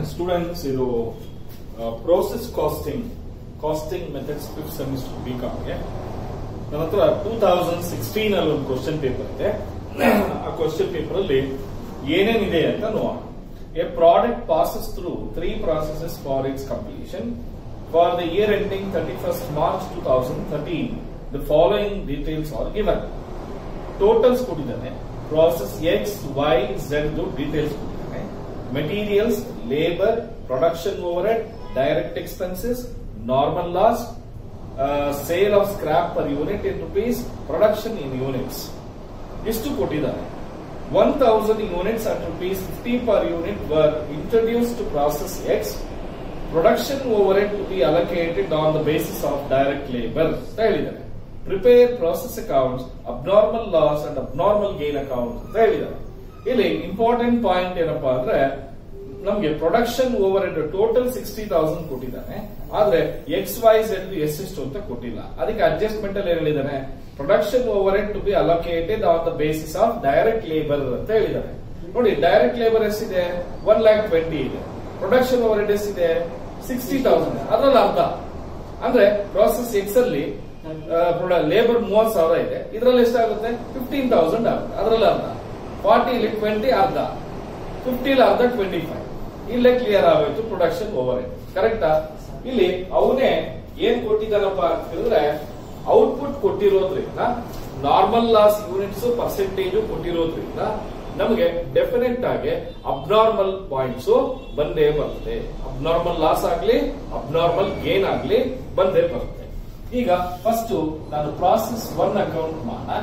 Students ಇದು process costing costing methods fifth semester B ಕಾಮ್ಗೆ ನನ್ನ ಹತ್ರ ಟೂ ತೌಸಂಡ್ ಸಿಕ್ಸ್ಟೀನ್ ಅಲ್ಲಿ ಒಂದು ಕ್ವಶನ್ ಪೇಪರ್ ಇದೆ ಆ ಕ್ವಶನ್ ಪೇಪರ್ ಅಲ್ಲಿ ಏನೇನಿದೆ ಅಂತ ನೋಡೋಣ a product passes through three processes for its completion for the year ending thirty first March two thousand thirteen the following details are given totals ಕೊಟ್ಟಿದ್ದಾನೆ process X Y Z details ಕೊಟ್ಟಿದ್ದಾನೆ materials labour production overhead direct expenses normal loss sale of scrap per unit in rupees production in units ಇಷ್ಟು ಕೊಟ್ಟಿದ್ದಾರೆ one thousand units at rupees fifty per unit were introduce to process X production overhead to be allocated on the basis of direct labour ಅಂತ ಹೇಳಿದ್ದಾರೆ prepare process accounts abnormal loss and abnormal gain account ಅಂತ ಹೇಳಿದ್ದಾರೆ ಇಲ್ಲಿ important point ಏನಪ್ಪಾ ಅಂದ್ರೆ ನಮ್ಗೆ production overhead total sixty thousand ಕೊಟ್ಟಿದ್ದಾನೆ ಆದ್ರೆ ಎಕ್ಸ್ ವೈಸ್ ಎಂದು ಎಷ್ಟೆಷ್ಟು ಅಂತ ಕೊಟ್ಟಿಲ್ಲ ಅದಕ್ಕೆ ಅಡ್ಜಸ್ಟ್ಮೆಂಟ್ ಅಲ್ಲಿ ಏನ್ ಹೇಳಿದಾನೆ production overhead to be allocated on the basis of direct labour ಅಂತ ಹೇಳಿದ್ದಾರೆ ನೋಡಿ ಡೈರೆಕ್ಟ್ ಲೇಬರ್ ಎಷ್ಟಿದೆ ಒನ್ ಲ್ಯಾಕ್ ಟ್ವೆಂಟಿ ಇದೆ ಪ್ರೊಡಕ್ಷನ್ ಓವರ್ ಹೆಡ್ ಎಷ್ಟಿದೆ ಸಿಕ್ಸ್ಟಿ ತೌಸಂಡ್ ಅದ್ರಲ್ಲಿ ಅರ್ಧ ಅಂದ್ರೆ ಪ್ರಾಸೆಸ್ ಎಕ್ಸ್ ಅಲ್ಲಿ ಲೇಬರ್ ಮೂವತ್ ಸಾವಿರ ಇದೆ ಇದರಲ್ಲಿ ಎಷ್ಟಾಗುತ್ತೆ ಫಿಫ್ಟೀನ್ ತೌಸಂಡ್ ಆಗುತ್ತೆ ಅದರಲ್ಲಿ ಅರ್ಧ ಫಾರ್ಟಿಲಿ ಟ್ವೆಂಟಿ ಅರ್ಧ ಫಿಫ್ಟಿಲಿ ಅರ್ಧ ಟ್ವೆಂಟಿ ಫೈವ್ ಇಲ್ಲೇ ಕ್ಲಿಯರ್ ಆಗೋಯ್ತು ಪ್ರೊಡಕ್ಷನ್ ಓವರ್ ಹೆಡ್ ಕರೆಕ್ಟಾ ಇಲ್ಲಿ ಅವನೇ ಏನ್ ಕೊಟ್ಟಿದ್ದಾನಪ್ಪ ಅಂತ ಹೇಳಿದ್ರೆ ಔಟ್ಪುಟ್ ಕೊಟ್ಟಿರೋದ್ರಿಂದ ನಾರ್ಮಲ್ ಲಾಸ್ ಯೂನಿಟ್ಸ್ ಪರ್ಸೆಂಟೇಜ್ ಕೊಟ್ಟಿರೋದ್ರಿಂದ ನಮಗೆ ಡೆಫಿನೆಟ್ ಆಗಿ ಅಬ್ನಾರ್ಮಲ್ ಪಾಯಿಂಟ್ಸ್ ಬಂದೇ ಬರುತ್ತೆ ಅಬ್ನಾರ್ಮಲ್ ಲಾಸ್ ಆಗ್ಲಿ ಅಬ್ನಾರ್ಮಲ್ ಗೇನ್ ಆಗ್ಲಿ ಬಂದೇ ಬರುತ್ತೆ ಈಗ ಫಸ್ಟ್ ನಾನು ಪ್ರಾಸೆಸ್ ಒನ್ ಅಕೌಂಟ್ ಮಾಡೋಣ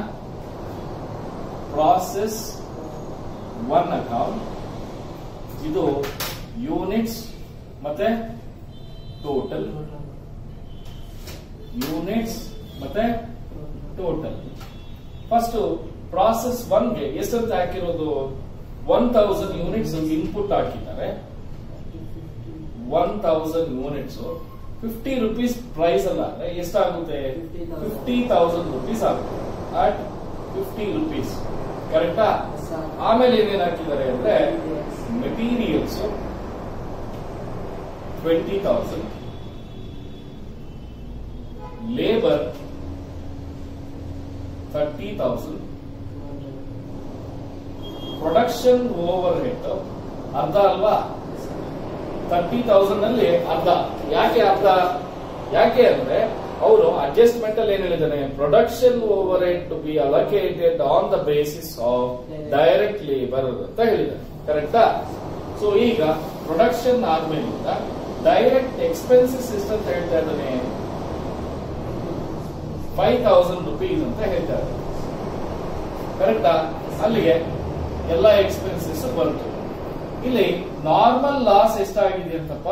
ಪ್ರಾಸೆಸ್ ಒನ್ ಅಕೌಂಟ್ ಇದು ಯೂನಿಟ್ಸ್ ಮತ್ತೆ ಟೋಟಲ್ ಯೂನಿಟ್ಸ್ ಮತ್ತೆ ಟೋಟಲ್ ಫಸ್ಟ್ ಪ್ರಾಸೆಸ್ ಒನ್ಗೆ ಎಷ್ಟಂತ ಹಾಕಿರೋದು ಒನ್ ತೌಸಂಡ್ ಯೂನಿಟ್ಸ್ ಇನ್ಪುಟ್ ಹಾಕಿದ್ದಾರೆ one thousand units fifty rupees price ಅಲ್ಲ ಅಂದ್ರೆ ಎಷ್ಟಾಗುತ್ತೆ ಫಿಫ್ಟಿ ತೌಸಂಡ್ ರುಪೀಸ್ ಆಗುತ್ತೆ ಅಟ್ ಫಿಫ್ಟಿ ರುಪೀಸ್ ಕರೆಕ್ಟಾ ಆಮೇಲೆ ಏನೇನ್ ಹಾಕಿದ್ದಾರೆ ಅಂದ್ರೆ materials twenty thousand labour thirty thousand production overhead ಅರ್ಧ ಅಲ್ವಾ ತರ್ಟಿ ತೌಸಂಡ್ ಅಲ್ಲಿ ಅರ್ಧ ಯಾಕೆ ಅರ್ಧ ಯಾಕೆ ಅಂದ್ರೆ ಅವರು ಅಡ್ಜಸ್ಟ್ಮೆಂಟ್ ಅಲ್ಲಿ ಏನ್ ಹೇಳಿದಾನೆ production overhead to be allocated on the basis of direct labour ಅಂತ ಹೇಳಿದ್ದಾರೆ ಕರೆಕ್ಟಾ ಸೊ ಈಗ ಪ್ರೊಡಕ್ಷನ್ ಆದ್ಮೇಲಿಂದ ಡೈರೆಕ್ಟ್ ಎಕ್ಸ್ಪೆನ್ಸಸ್ ಎಷ್ಟು ಅಂತ ಹೇಳ್ತಾ ಇದ್ದಾನೆ ಫೈವ್ ತೌಸಂಡ್ ರುಪೀಸ್ ಅಂತ ಹೇಳ್ತಾರೆ ಕರೆಕ್ಟಾ ಅಲ್ಲಿಗೆ ಎಲ್ಲ ಎಕ್ಸ್ಪೆನ್ಸಸ್ ಬಂತು ಇಲ್ಲಿ ನಾರ್ಮಲ್ ಲಾಸ್ ಎಷ್ಟಾಗಿದೆ ಅಂತಪ್ಪ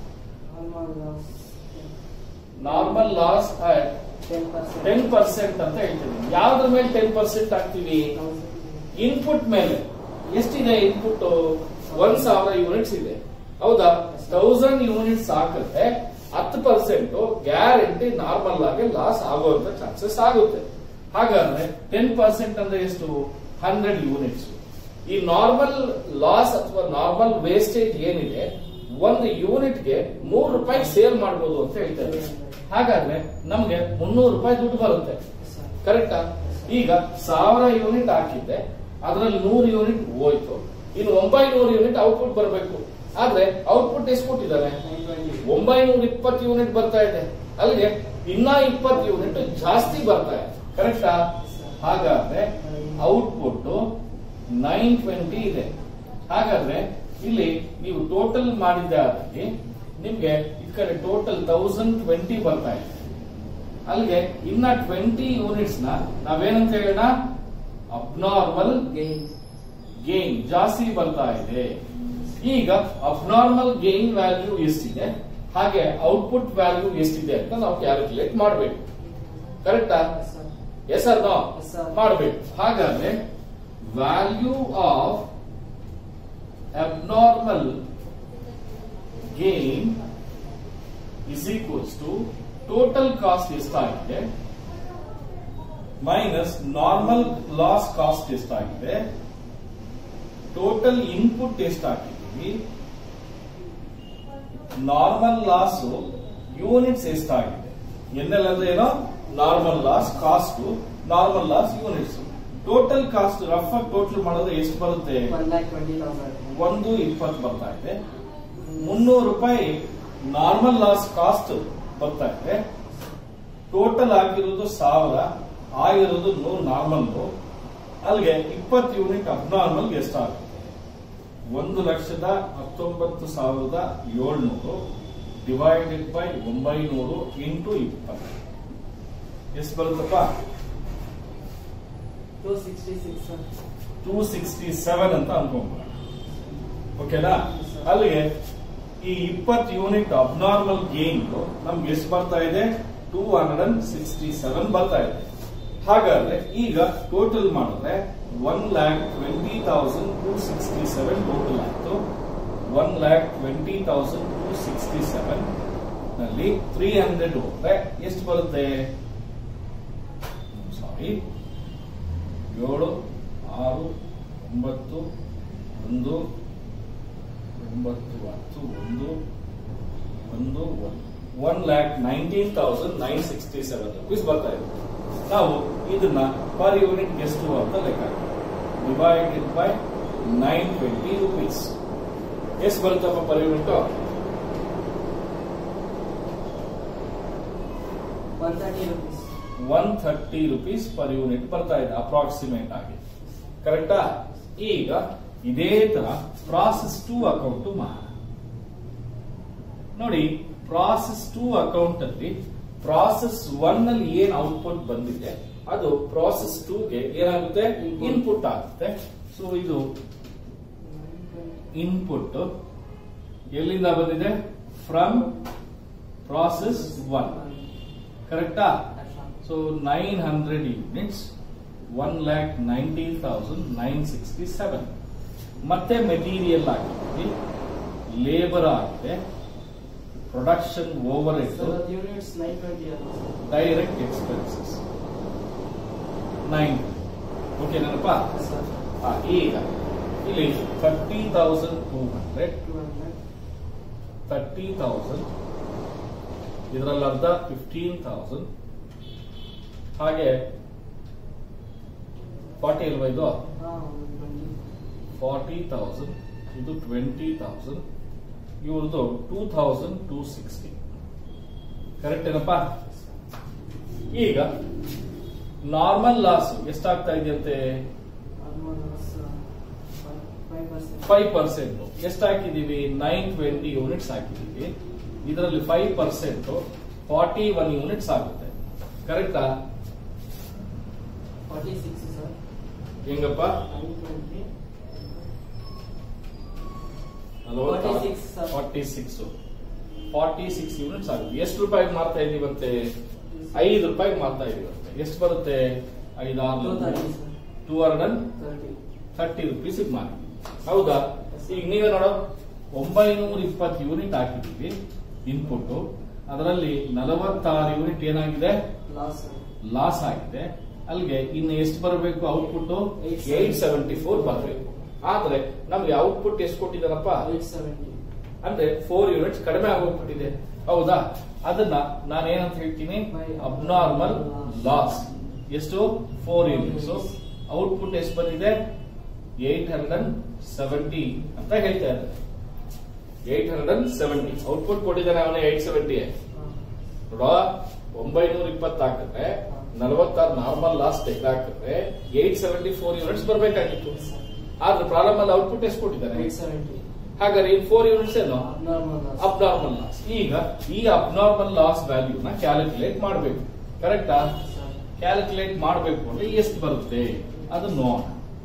ನಾರ್ಮಲ್ ಲಾಸ್ ಟೆನ್ ಪರ್ಸೆಂಟ್ ಅಂತ ಹೇಳ್ತೀವಿ ಯಾವ್ದ್ರ ಮೇಲೆ ಟೆನ್ ಪರ್ಸೆಂಟ್ ಹಾಕ್ತಿವಿ ಇನ್ಪುಟ್ ಮೇಲೆ ಎಷ್ಟಿದೆ ಇನ್ಪುಟ್ ಒಂದ್ ಸಾವಿರ ಯೂನಿಟ್ಸ್ ಇದೆ ಹೌದಾ ತೌಸಂಡ್ ಯೂನಿಟ್ಸ್ ಹಾಕಿದ್ರೆ ಹತ್ತು ಪರ್ಸೆಂಟ್ ಗ್ಯಾರಂಟಿ ನಾರ್ಮಲ್ ಆಗಿ ಲಾಸ್ ಆಗುವಂತ ಚಾನ್ಸಸ್ ಆಗುತ್ತೆ ಹಾಗಾದ್ರೆ ಟೆನ್ ಪರ್ಸೆಂಟ್ ಅಂದ್ರೆ ಎಷ್ಟು ಹಂಡ್ರೆಡ್ ಯೂನಿಟ್ಸ್ ಈ ನಾರ್ಮಲ್ ಲಾಸ್ ಅಥವಾ ನಾರ್ಮಲ್ ವೇಸ್ಟೇಜ್ ಏನಿದೆ ಒಂದು ಯೂನಿಟ್ಗೆ ಮೂರು ರೂಪಾಯಿ ಸೇಲ್ ಮಾಡಬಹುದು ಅಂತ ಹೇಳ್ತಾರೆ ಹಾಗಾದ್ರೆ ನಮ್ಗೆ ಮುನ್ನೂರು ರೂಪಾಯಿ ದುಡ್ಡು ಬರುತ್ತೆ ಕರೆಕ್ಟಾ ಈಗ ಸಾವಿರ ಯೂನಿಟ್ ಹಾಕಿದ್ದೆ ಅದರಲ್ಲಿ ನೂರು ಯೂನಿಟ್ ಹೋಯ್ತು ಇನ್ನು ಒಂಬೈನೂರು ಯೂನಿಟ್ ಔಟ್ಪುಟ್ ಬರಬೇಕು ಆದ್ರೆ ಔಟ್ಪುಟ್ ಎಷ್ಟು ಕೊಟ್ಟಿದ್ದಾರೆ ಒಂಬೈನೂರ ಇಪ್ಪತ್ತು ಯೂನಿಟ್ ಬರ್ತಾ ಇದೆ ಅಲ್ಲಿಗೆ ಇನ್ನ ಇಪ್ಪತ್ತು ಯೂನಿಟ್ ಜಾಸ್ತಿ ಬರ್ತಾ ಇದೆ ಕರೆಕ್ಟಾ ಹಾಗಾದ್ರೆ ಔಟ್ಪುಟ್ ನೈನ್ ಟ್ವೆಂಟಿ ಇದೆ ಹಾಗಾದ್ರೆ ಇಲ್ಲಿ ನೀವು ಟೋಟಲ್ ಮಾಡಿದ್ದಾದಲ್ಲಿ ನಿಮ್ಗೆ ಈ ಕಡೆ ಟೋಟಲ್ ತೌಸಂಡ್ ಟ್ವೆಂಟಿ ಬರ್ತಾ ಇದೆ ಅಲ್ಲಿಗೆ ಇನ್ನ ಟ್ವೆಂಟಿ ಯೂನಿಟ್ಸ್ ನ ನಾವೇನಂತ ಹೇಳೋಣ ಅಬ್ನಾರ್ಮಲ್ ಗೇನ್ ಜಾಸ್ತಿ ಬರ್ತಾ ಇದೆ ಈಗ ಅಬ್ನಾರ್ಮಲ್ ಗೇನ್ ವ್ಯಾಲ್ಯೂ ಎಷ್ಟಿದೆ ಹಾಗೆ ಔಟ್ಪುಟ್ ವ್ಯಾಲ್ಯೂ ಎಷ್ಟಿದೆ ಅಂತ ನಾವು ಕ್ಯಾಲ್ಕುಲೇಟ್ ಮಾಡಬೇಕು ಕರೆಕ್ಟಾ ಎಸ್ ಆರ್ ನೋ ಮಾಡಬೇಕು ಹಾಗಾದ್ರೆ value of abnormal gain is equals to total cost ಎಷ್ಟಾಗಿದೆ ಮೈನಸ್ ನಾರ್ಮಲ್ ಲಾಸ್ ಕಾಸ್ಟ್ ಎಷ್ಟಾಗಿದೆ ಟೋಟಲ್ ಇನ್ಪುಟ್ ಎಷ್ಟು ಹಾಕಿದ್ದೀವಿ ನಾರ್ಮಲ್ ಲಾಸ್ ಯೂನಿಟ್ಸ್ ಎಷ್ಟಾಗಿದೆ ಎನ್ಎಲ್ ಅಂದ್ರೆ ಏನೋ normal loss cost normal loss units total cost rough ಆಗಿ ಟೋಟಲ್ ಮಾಡಿದ್ರೆ ಎಷ್ಟು ಬರುತ್ತೆ ಒನ್ ಲ್ಯಾಕ್ ಟ್ವೆಂಟಿ ತೌಸಂಡ್ ಒಂದು ಇಪ್ಪತ್ತು ಬರ್ತಾ ಇದೆ ಮುನ್ನೂರು ರೂಪಾಯಿ ನಾರ್ಮಲ್ ಲಾಸ್ ಕಾಸ್ಟ್ ಬರ್ತಾ ಇದೆ ಟೋಟಲ್ ಆಗಿರೋದು ಸಾವಿರ ಆಗಿರೋದು ನೂರು ನಾರ್ಮಲ್ ಅಲ್ಲಿಗೆ ಇಪ್ಪತ್ತು ಯೂನಿಟ್ ಅಬ್ನಾರ್ಮಲ್ ಎಷ್ಟಾಗುತ್ತೆ ಒಂದು ಲಕ್ಷದ ಹತ್ತೊಂಬತ್ತು ಸಾವಿರದ ಏಳ್ನೂರು ಡಿವೈಡೆಡ್ ಬೈ ಒಂಬೈನೂರು ಇಂಟು ಇಪ್ಪತ್ತು ಎಷ್ಟು ಬರುತ್ತಪ್ಪ two sixty six two sixty seven ಅಂತ ಅನ್ಕೊಂಬೋಣ ಓಕೆನಾ ಅಲ್ಲಿಗೆ ಈ ಇಪ್ಪತ್ತು ಯೂನಿಟ್ ಅಬ್ನಾರ್ಮಲ್ ಗೇನ್ ನಮ್ಗೆ ಎಷ್ಟು ಬರ್ತಾ ಇದೆ two hundred and sixty seven ಬರ್ತಾ ಇದೆ ಹಾಗಾದ್ರೆ ಈಗ ಟೋಟಲ್ ಮಾಡಿದ್ರೆ one lakh twenty thousand two sixty seven total ಆಯ್ತು one lakh twenty thousand two sixty seven ನಲ್ಲಿ ತ್ರೀ ಹಂಡ್ರೆಡ್ ಹೋದ್ರೆ ಎಷ್ಟು ಬರುತ್ತೆ ಸಾರಿ ಏಳು ಆರು ಒಂಬತ್ತು ಒಂದು ಒಂಬತ್ತು ಹತ್ತು ಒಂದು ಒಂದು one lakh nineteen thousand nine sixty seven rupees ಬರ್ತಾ ಇದೆ ನಾವು ಇದನ್ನ ಪರ್ ಯೂನಿಟ್ ಎಷ್ಟು ಅಂತ ಲೆಕ್ಕ divided by nine twenty rupees ಎಷ್ಟು ಬರುತ್ತಪ್ಪ per unit one thirty rupees one thirty rupees per unit ಬರ್ತಾ ಇದೆ ಅಪ್ರಾಕ್ಸಿಮೇಟ್ ಆಗಿ ಕರೆಕ್ಟಾ ಈಗ ಇದೇ ತರ ಪ್ರಾಸೆಸ್ ಟೂ ಅಕೌಂಟ್ ಮಾಡೋಣ ನೋಡಿ ಪ್ರಾಸೆಸ್ ಟೂ ಅಕೌಂಟ್ ಅಲ್ಲಿ ಪ್ರಾಸೆಸ್ ಒನ್ ಅಲ್ಲಿ ಏನ್ ಔಟ್ಪುಟ್ ಬಂದಿದೆ ಅದು ಪ್ರಾಸೆಸ್ ಗೆ ಏನಾಗುತ್ತೆ ಇನ್ಪುಟ್ ಆಗುತ್ತೆ ಸೊ ಇದು ಇನ್ಪುಟ್ ಎಲ್ಲಿಂದ ಬಂದಿದೆ ಫ್ರಮ್ ಪ್ರಾಸೆಸ್ ಒನ್ ಕರೆಕ್ಟಾ so nine hundred units one lakh nineteen thousand nine sixty seven ಮತ್ತೆ ಮೆಟೀರಿಯಲ್ ಆಗಿದೆ ಲೇಬರ್ ಆಗಿದೆ production over So the units nine twenty are direct expenses nine okay ನನಪ್ಪ sir. ಈಗ ಇಲ್ಲಿ thirty thousand two hundred Two hundred. Thirty thousand ಇದರಲ್ಲಿ ಅರ್ಧ fifteen thousand ಹಾಗೆ forty ಅಲ್ವಾ ಇದು Ah, one twenty. Forty thousand ಇದು ಟ್ವೆಂಟಿ ತೌಸಂಡ್ ಇವ್ರದ್ದು two thousand two sixty correct ಏನಪ್ಪ ಈಗ ನಾರ್ಮಲ್ ಲಾಸ್ ಎಷ್ಟಾಗ್ತಾ ಇದೆಯಂತೆ Almost uh, five five percent. Five percent ಎಷ್ಟು ಹಾಕಿದೀವಿ ನೈನ್ ಟ್ವೆಂಟಿ ಯೂನಿಟ್ಸ್ ಹಾಕಿದೀವಿ ಇದರಲ್ಲಿ five percent forty one units ಆಗುತ್ತೆ ಕರೆಕ್ಟಾ Forty six sir. ಹೆಂಗಪ್ಪ Nine twenty. ನಲವತ್ತಾರು 46, sir. Forty six forty six units ಆಗುತ್ತೆ ಎಷ್ಟು ರೂಪಾಯಿಗೆ ಮಾರ್ತಾ ಇದೀವಂತೆ ಐದು ರೂಪಾಯಿಗೆ ಮಾರ್ತಾ ಇದೀವಂತೆ ಎಷ್ಟು ಬರುತ್ತೆ ಐದಾರು Two thirty sir. Two hundred Thirty. Thirty rupees ಮಾರಿ ಹೌದಾ ಈಗ ನೀವೇ ನೋಡೋ ಒಂಬೈನೂರ ಇಪ್ಪತ್ತು ಯೂನಿಟ್ ಹಾಕಿದೀವಿ ಇನ್ಪುಟ್ ಅದರಲ್ಲಿ ನಲವತ್ತಾರು ಯೂನಿಟ್ ಏನಾಗಿದೆ Last sir. ಲಾಸ್ ಆಗಿದೆ ಅಲ್ಲಿಗೆ ಇನ್ನು ಎಷ್ಟು ಬರಬೇಕು output Eight eight seventy four ಬರಬೇಕು ಆದ್ರೆ ನಮ್ಗೆ ಔಟ್ಪುಟ್ ಎಷ್ಟು ಕೊಟ್ಟಿದ್ದಾರಪ್ಪ Eight seventy. ಅಂದ್ರೆ ಫೋರ್ ಯೂನಿಟ್ಸ್ ಕಡಿಮೆ ಆಗೋಗ್ಬಿಟ್ಟಿದೆ ಹೌದಾ ಅದನ್ನ ನಾನೇನಂತ ಹೇಳ್ತೀನಿ ಅಬ್ನಾರ್ಮಲ್ ಲಾಸ್ ಎಷ್ಟು ಫೋರ್ ಯೂನಿಟ್ಸ್ ಔಟ್ಪುಟ್ ಎಷ್ಟು ಬಂದಿದೆ ಏಟ್ ಹಂಡ್ರೆಡ್ ಸೆವೆಂಟಿ ಅಂತ ಹೇಳ್ತಾ ಇದ್ದಾರೆ ಏಟ್ ಹಂಡ್ರೆಡ್ ಸೆವೆಂಟಿ ಔಟ್ಪುಟ್ ಕೊಟ್ಟಿದ್ದಾನೆ ಅವನೇ ಏಟ್ ಸೆವೆಂಟಿ Ah. ನೋಡ ಒಂಬೈನೂರ ಇಪ್ಪತ್ತು ಹಾಕಿದ್ರೆ ನಲವತ್ತಾರು ನಾರ್ಮಲ್ ಲಾಸ್ ತೆಗೆದು ಹಾಕಿದ್ರೆ ಏಟ್ ಸೆವೆಂಟಿ ಫೋರ್ ಯೂನಿಟ್ಸ್ ಬರಬೇಕಾಗಿತ್ತು ಆದ್ರೆ ಪ್ರಾರಂಭದಲ್ಲಿ ಔಟ್ಪುಟ್ ಎಷ್ಟು ಕೊಟ್ಟಿದ್ದಾನೆ Eight seventy. ಹಾಗಾದ್ರೆ ಈ ಫೋರ್ ಯೂನಿಟ್ಸ್ ಏನು Abnormal loss. ಅಬ್ನಾರ್ಮಲ್ ಲಾಸ್ ಈಗ ಈ ಅಬ್ನಾರ್ಮಲ್ ಲಾಸ್ ವ್ಯಾಲ್ಯೂನ ಕ್ಯಾಲ್ಕುಲೇಟ್ ಮಾಡಬೇಕು ಕರೆಕ್ಟಾ Sir. ಕ್ಯಾಲ್ಕುಲೇಟ್ ಮಾಡಬೇಕು ಅಂದ್ರೆ ಎಷ್ಟು ಬರುತ್ತೆ ಅದು ನೋಡೋಣ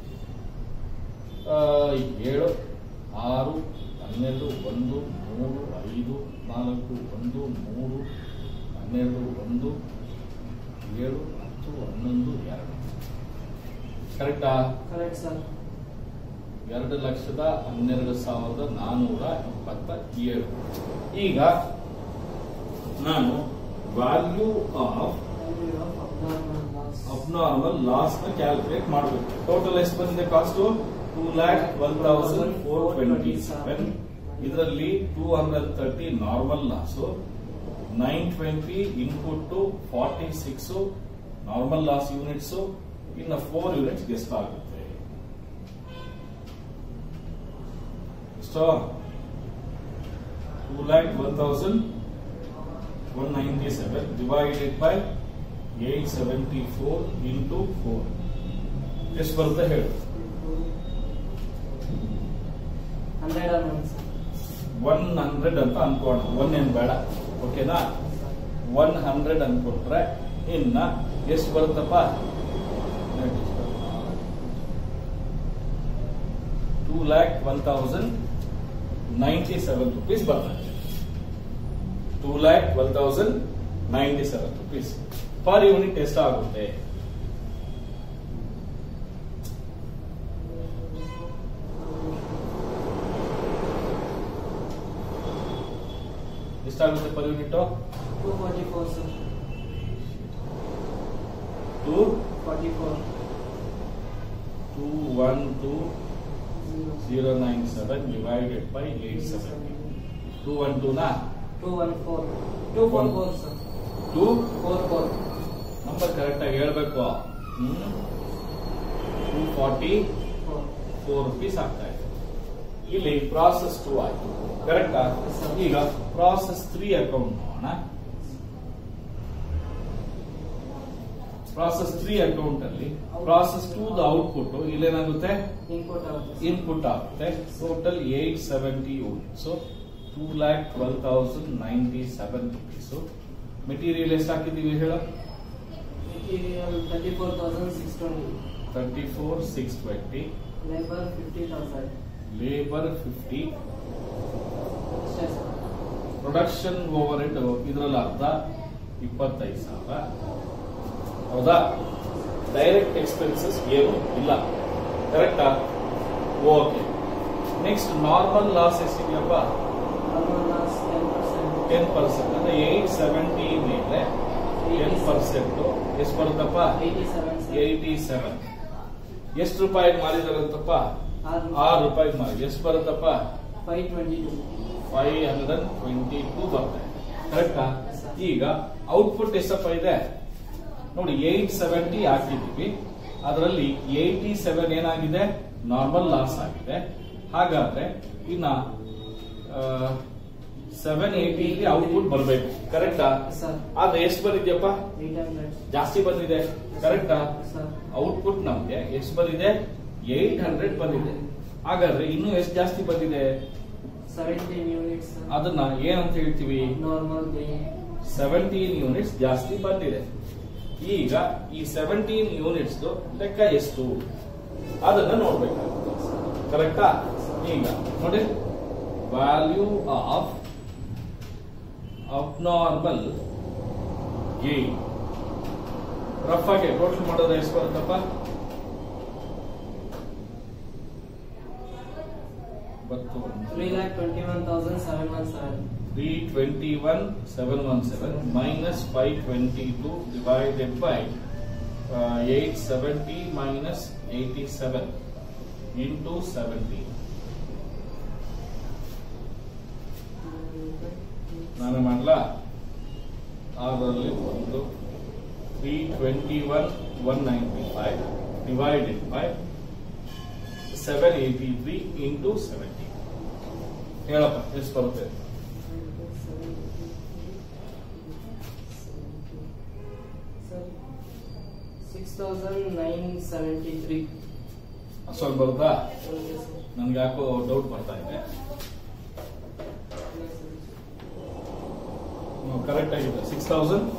ಆ, ಏಳು ಆರು ಹನ್ನೆರಡು ಒಂದು ಮೂರು ಐದು ನಾಲ್ಕು ಒಂದು ಮೂರು ಹನ್ನೆರಡು ಒಂದು ಏಳು ಹತ್ತು ಹನ್ನೊಂದು ಎರಡು ಕರೆಕ್ಟಾ Correct sir. ಎರಡು ಲಕ್ಷದ ಹನ್ನೆರಡು ಸಾವಿರದ ನಾನೂರ ಇಪ್ಪತ್ತ ಏಳು ಈಗ ನಾನು value of Value of abnormal loss. Abnormal loss ನ ಕ್ಯಾಲ್ಕುಲೇಟ್ ಮಾಡಬೇಕು ಟೋಟಲ್ ಎಷ್ಟು ಬಂದಿದೆ cost two lakh twelve thousand four twenty seven ಇದರಲ್ಲಿ two hundred thirty normal loss nine twenty input forty six normal loss units ಇನ್ನು ಫೋರ್ ಯೂನಿಟ್ಸ್ ಗೆಸ್ಟ್ ಆಗುತ್ತೆ ಎಷ್ಟೋ two lakh one thousand one ninety seven divided by eight seventy four into four ಎಷ್ಟು ಬರುತ್ತೆ ಹೇಳು hundred and one sir one hundred ಅಂತ ಅನ್ಕೋಣ one ಏನ್ ಬೇಡ ಓಕೆನಾ ಒನ್ ಹಂಡ್ರೆಡ್ ಅನ್ಕೊಟ್ರೆ ಇನ್ನ ಎಷ್ಟು ಬರುತ್ತಪ್ಪ two lakh one thousand ninety seven rupees ಬರ್ತದೆ two lakh one thousand ninety seven rupees per unit ಎಷ್ಟಾಗುತ್ತೆ ಎಷ್ಟಾಗುತ್ತೆ per unit two forty four sir two forty four two one two zero 097 divided by 870. 212 na? Two one four two four four sir 2 four four number correct ಆಗಿ ಹೇಳ್ಬೇಕು two forty four four rupees ಆಗ್ತಾ ಇದೆ ಇಲ್ಲಿ process two ಆಯ್ತು ಕರೆಕ್ಟಾ Yes, sir. ಈಗ process three account ನೋಡೋಣ process three account ಅಲ್ಲಿ ಪ್ರಾಸೆಸ್ ಟೂ ದ ಔಟ್ಪುಟ್ ಇಲ್ಲೇನಾಗುತ್ತೆ ಇನ್ಪುಟ್ ಆಗುತ್ತೆ ಇನ್ಪುಟ್ ಆಗುತ್ತೆ total eight seventy units two lakh twelve thousand ninety seven rupees material ಎಷ್ಟು ಹಾಕಿದೀವಿ ಹೇಳು material thirty four thousand six twenty thirty four six twenty labour fifty thousand labour fifty ಅಷ್ಟೇ sir production overhead ಇದರಲ್ಲಿ ಅರ್ಧ ಇಪ್ಪತ್ತೈದು ಸಾವಿರ ಹೌದಾ ಡೈರೆಕ್ಟ್ ಎಕ್ಸ್ಪೆನ್ಸಸ್ ಏನು ಇಲ್ಲ ಕರೆಕ್ಟಾ ಓಕೆ ನೆಕ್ಸ್ಟ್ ನಾರ್ಮಲ್ ಲಾಸ್ ಎಷ್ಟಿದೆಯಪ್ಪ normal loss ten percent ten percent ಅಂದ್ರೆ ಏಟ್ ಸೆವೆಂಟಿ ಮೇಲೆ ಟೆನ್ ಪರ್ಸೆಂಟ್ ಎಷ್ಟು ಬರುತ್ತಪ್ಪ eighty seven sir eighty seven ಎಷ್ಟು ರೂಪಾಯಿಗೆ ಮಾರಿದಾರಂತಪ್ಪ ಆರು ಆರು ರೂಪಾಯಿಗೆ ಮಾರಿ ಎಷ್ಟು ಬರುತ್ತಪ್ಪ five twenty two five hundred twenty two ಬರುತ್ತೆ ಕರೆಕ್ಟಾ ಈಗ ಔಟ್ಪುಟ್ ಎಷ್ಟಪ್ಪ ಇದೆ ನೋಡಿ ಏಟ್ ಸೆವೆಂಟಿ ಹಾಕಿದೀವಿ ಅದರಲ್ಲಿ ಏಯ್ಟಿ ಸೆವೆನ್ ಏನಾಗಿದೆ ನಾರ್ಮಲ್ ಲಾಸ್ ಆಗಿದೆ ಹಾಗಾದ್ರೆ ಇನ್ನ ಸೆವೆನ್ ಏಯ್ಟಿ ಔಟ್ಪುಟ್ ಬರಬೇಕು ಕರೆಕ್ಟಾ ಸರ್ ಆದ್ರೆ ಎಷ್ಟು ಬಂದಿದ್ಯಪ್ಪ ಏಯ್ಟ್ ಹಂಡ್ರೆಡ್ ಜಾಸ್ತಿ ಬಂದಿದೆ ಕರೆಕ್ಟಾ ಸರ್ ಔಟ್ಪುಟ್ ನಮ್ಗೆ ಎಷ್ಟು ಬಂದಿದೆ ಏಟ್ ಹಂಡ್ರೆಡ್ ಬಂದಿದೆ ಹಾಗಾದ್ರೆ ಇನ್ನೂ ಎಷ್ಟು ಜಾಸ್ತಿ ಬಂದಿದೆ ಸೆವೆಂಟೀನ್ ಯೂನಿಟ್ಸ್ ಅದನ್ನ ಏನಂತ ಹೇಳ್ತೀವಿ ನಾರ್ಮಲ್ ಸೆವೆಂಟೀನ್ ಯೂನಿಟ್ಸ್ ಜಾಸ್ತಿ ಬಂದಿದೆ ಈಗ ಈ ಸೆವೆಂಟೀನ್ ಯೂನಿಟ್ಸ್ ಲೆಕ್ಕ ಎಷ್ಟು ಅದನ್ನ ನೋಡ್ಬೇಕಾಗುತ್ತೆ ಕರೆಕ್ಟಾ ಈಗ ನೋಡಿ value of abnormal gain rough ಆಗಿ ಟೋಟಲ್ ಮಾಡೋದು ಎಷ್ಟು ಬರುತ್ತಪ್ಪ three lakh twenty one thousand seven one seven three twenty one seven one seven minus five twenty two divided by eight seventy minus eighty seven into seventy ನಾನು ಮಾಡಲಾ ಆರಲ್ಲಿ ಒಂದು three twenty one one ninety five divided by seven eighty three into seventy ಹೇಳಪ್ಪ ಎಷ್ಟು ಬರುತ್ತೆ six thousand nine seventy three ಅಷ್ಟೊಂದು ಬರುತ್ತಾ ನನ್ಗೆ ಯಾಕೋ ಡೌಟ್ ಬರ್ತಾ ಇದೆ ಕರೆಕ್ಟ್ ಆಗಿದೆ six thousand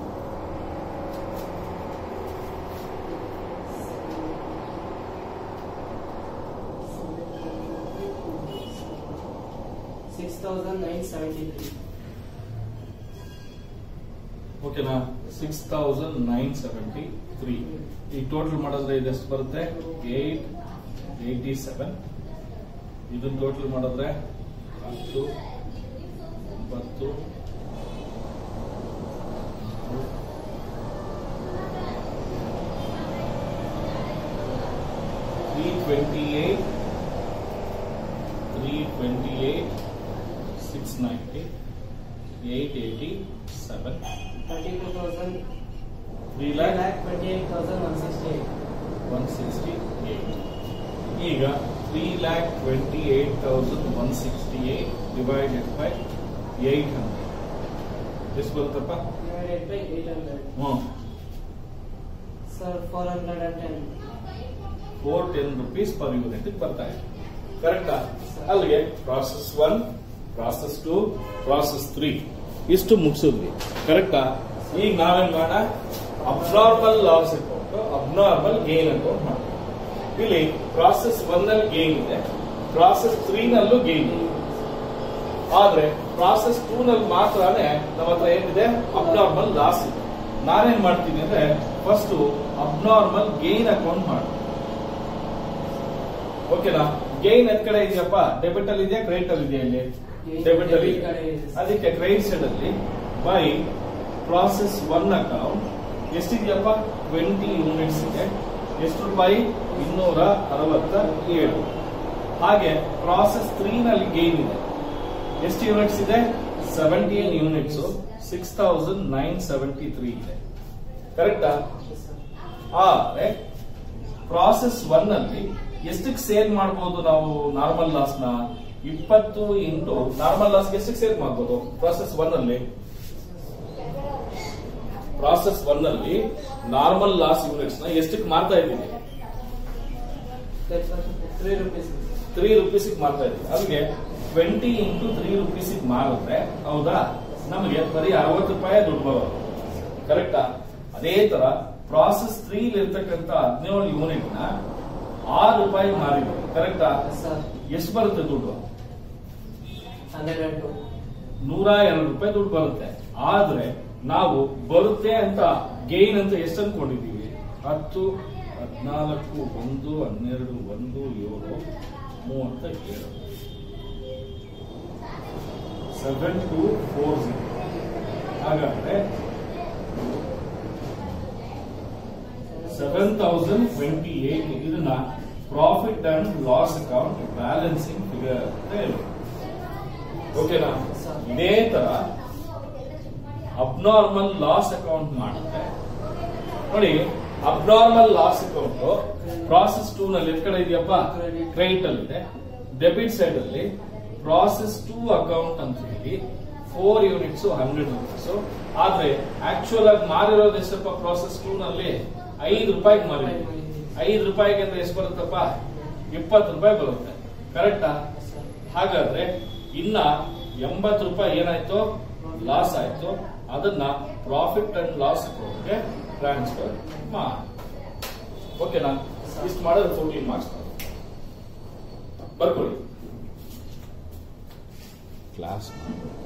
six thousand nine seventy three ಓಕೆನಾ six thousand nine seventy three ಈಗ ಟೋಟಲ್ ಮಾಡಿದ್ರೆ ಇದೆಷ್ಟು ಬರುತ್ತೆ ಏಟ್ ಏಯ್ಟಿ ಸೆವೆನ್ ಇದನ್ನ ಟೋಟಲ್ ಮಾಡಿದ್ರೆ ಹತ್ತು ಒಂಬತ್ತು three twenty eight three twenty eight six ninety eight eighty seven thirty two thousand three three lakh lakh twenty eight thousand one sixty eight. One sixty eight ಈಗ three lakh twenty eight thousand one sixty eight divided by eight hundred ಎಷ್ಟು ಬರುತ್ತಪ್ಪ Divided by eight hundred. ಹ್ಞೂ Sir, four hundred and ten. Four ten rupees per unit ಬರ್ತಾ ಇದೆ ಕರೆಕ್ಟಾ ಅಲ್ಲಿಗೆ process one process two process three ಇಷ್ಟು ಮುಗಿಸಿದ್ವಿ ಕರೆಕ್ಟಾ ಈಗ ನಾವೇನ್ ಮಾಡೋಣ abnormal loss account abnormal gain account ಮಾಡೋಣ ಇಲ್ಲಿ ಪ್ರಾಸೆಸ್ ಒನ್ ನಲ್ಲಿ ಗೇನ್ ಇದೆ ಪ್ರಾಸೆಸ್ ತ್ರೀ ನಲ್ಲೂ ಗೇನ್ ಇದೆ ಆದ್ರೆ ಪ್ರಾಸೆಸ್ ಟೂ ನಲ್ಲಿ ಮಾತ್ರನೇ ನಮ್ಮ ಹತ್ರ ಏನಿದೆ ಅಬ್ನಾರ್ಮಲ್ ಲಾಸ್ ಇದೆ ನಾನೇನ್ ಮಾಡ್ತೀನಿ ಅಂದ್ರೆ ಫಸ್ಟ್ ಅಬ್ನಾರ್ಮಲ್ ಗೇನ್ ಅಕೌಂಟ್ ಮಾಡ್ತೀನಿ ಓಕೆನಾ ಗೇನ್ ಎತ್ ಕಡೆ ಇದೆಯಪ್ಪ ಡೆಬಿಟ್ ಅಲ್ಲಿ ಇದೆಯಾ ಕ್ರೆಡಿಟ್ ಅಲ್ಲಿ ಇದೆಯಾ ಇಲ್ಲಿ ಡೆಬಿಟ್ ಅಲ್ಲಿ Debit ಕಡೆ ಇದೆ. ಅದಕ್ಕೆ ಕ್ರೆಡಿಟ್ ಸೈಡ್ ಅಲ್ಲಿ ಬೈ ಪ್ರಾಸೆಸ್ ಒನ್ ಅಕೌಂಟ್ ಎಷ್ಟಿದೆಯಪ್ಪ ಟ್ವೆಂಟಿ ಯೂನಿಟ್ಸ್ ಇದೆ ಎಷ್ಟು ರೂಪಾಯಿ ಇನ್ನೂರ ಅರವತ್ತ ಏಳು ಹಾಗೆ ಪ್ರಾಸೆಸ್ ತ್ರೀ ನಲ್ಲಿ ಗೇನ್ ಇದೆ ಎಷ್ಟು ಯೂನಿಟ್ಸ್ ಇದೆ seventeen units six thousand nine seventy three ಇದೆ ಕರೆಕ್ಟಾ Yes, sir. ಆದ್ರೆ ಪ್ರಾಸೆಸ್ ಒನ್ ಅಲ್ಲಿ ಎಷ್ಟಕ್ಕೆ ಸೇಲ್ ಮಾಡಬಹುದು ನಾವು ನಾರ್ಮಲ್ ಲಾಸ್ ನ ಇಪ್ಪತ್ತು ಇಂಟು ನಾರ್ಮಲ್ ಲಾಸ್ ಎಷ್ಟಕ್ಕೆ ಸೇಲ್ ಮಾಡಬಹುದು ಪ್ರಾಸೆಸ್ ಒನ್ ಅಲ್ಲಿ ಪ್ರಾಸೆಸ್ ಒನ್ ಅಲ್ಲಿ ನಾರ್ಮಲ್ ಲಾಸ್ ಯೂನಿಟ್ಸ್ ನ ಎಷ್ಟಕ್ಕೆ ಮಾರ್ತಾ ಇದ್ದೀವಿ That's what- three rupees. Three rupees ಮಾರ್ತಾ ಇದ್ದೀವಿ ಅಲ್ಲಿಗೆ ಟ್ವೆಂಟಿ ಇಂಟು ತ್ರೀ ರುಪೀಸ್ ಮಾರಿದ್ರೆ ಹೌದಾ ನಮಗೆ ಬರೀ ಅರವತ್ತು ರೂಪಾಯಿ ದುಡ್ಡು ಬರೋದು ಕರೆಕ್ಟಾ ಅದೇ ತರ ಪ್ರಾಸೆಸ್ ತ್ರೀ ಇರ್ತಕ್ಕಂಥ ಹದಿನೇಳು ಯೂನಿಟ್ ನ ಆರು ರೂಪಾಯಿ ಮಾರಿದ್ವಿ ಕರೆಕ್ಟಾ Yes, sir. ಎಷ್ಟು ಬರುತ್ತೆ ದುಡ್ಡು Hundred and two. ನೂರ ಎರಡು ರೂಪಾಯಿ ದುಡ್ಡು ಬರುತ್ತೆ ಆದ್ರೆ ನಾವು ಬರುತ್ತೆ ಅಂತ ಗೇನ್ ಅಂತ ಎಷ್ಟು ಅನ್ಕೊಂಡಿದೀವಿ ಹತ್ತು ಹದಿನಾಲ್ಕು ಒಂದು ಹನ್ನೆರಡು ಒಂದು ಏಳು ಮೂವತ್ತ ಏಳು ಸೆವೆನ್ ಟು ಫೋರ್ ಝೀರೋ ಹಾಗಾದ್ರೆ ಸೆವೆನ್ ತೌಸಂಡ್ ಟ್ವೆಂಟಿ ಏಟ್ ಇದನ್ನ profit and loss account balancing figure ಅಂತ ಹೇಳ್ಬೋದು ಓಕೆನಾ ಇದೇ ತರ ಅಬ್ನಾರ್ಮಲ್ ಲಾಸ್ ಅಕೌಂಟ್ ಮಾಡುತ್ತೆ ನೋಡಿ abnormal loss account process two ನಲ್ಲಿ ಎಷ್ಟ್ ಕಡೆ ಇದೆಯಪ್ಪ Credit. ಕ್ರೆಡಿಟ್ ಅಲ್ಲಿ ಇದೆ ಡೆಬಿಟ್ ಸೈಡ್ ಅಲ್ಲಿ ಪ್ರಾಸೆಸ್ ಟೂ ಅಕೌಂಟ್ ಅಂತ ಹೇಳಿ ಫೋರ್ ಯೂನಿಟ್ಸ್ ಹಂಡ್ರೆಡ್ ರುಪೀಸ್ ಆದ್ರೆ ಆಕ್ಚುಯಲ್ ಆಗಿ ಮಾರಿರೋದು ಎಷ್ಟಪ್ಪ ಪ್ರಾಸೆಸ್ ಟೂ ನಲ್ಲಿ ಐದು ರೂಪಾಯಿಗೆ ಮಾರಿದ್ವಿ ಐದು ರೂಪಾಯಿಗೆ ಅಂದ್ರೆ ಎಷ್ಟು ಬರುತ್ತಪ್ಪ ಇಪ್ಪತ್ತು ರೂಪಾಯಿ ಬರುತ್ತೆ ಕರೆಕ್ಟಾ Yes, sir. ಹಾಗಾದ್ರೆ ಇನ್ನ ಎಂಬತ್ತು ರೂಪಾಯಿ ಏನಾಯ್ತು ಲಾಸ್ ಆಯ್ತು ಅದನ್ನ ಪ್ರಾಫಿಟ್ ಅಂಡ್ ಲಾಸ್ ಅಕೌಂಟ್ಗೆ ಟ್ರಾನ್ಸ್ಫರ್ ಮಾಡಿ ಓಕೆನಾ ಇಷ್ಟು ಮಾಡಿದ್ರೆ ಫೋರ್ಟೀನ್ ಮಾರ್ಕ್ಸ್ ಬರ್ಕೊಳ್ಳಿ ಕ್ಲಾಸ್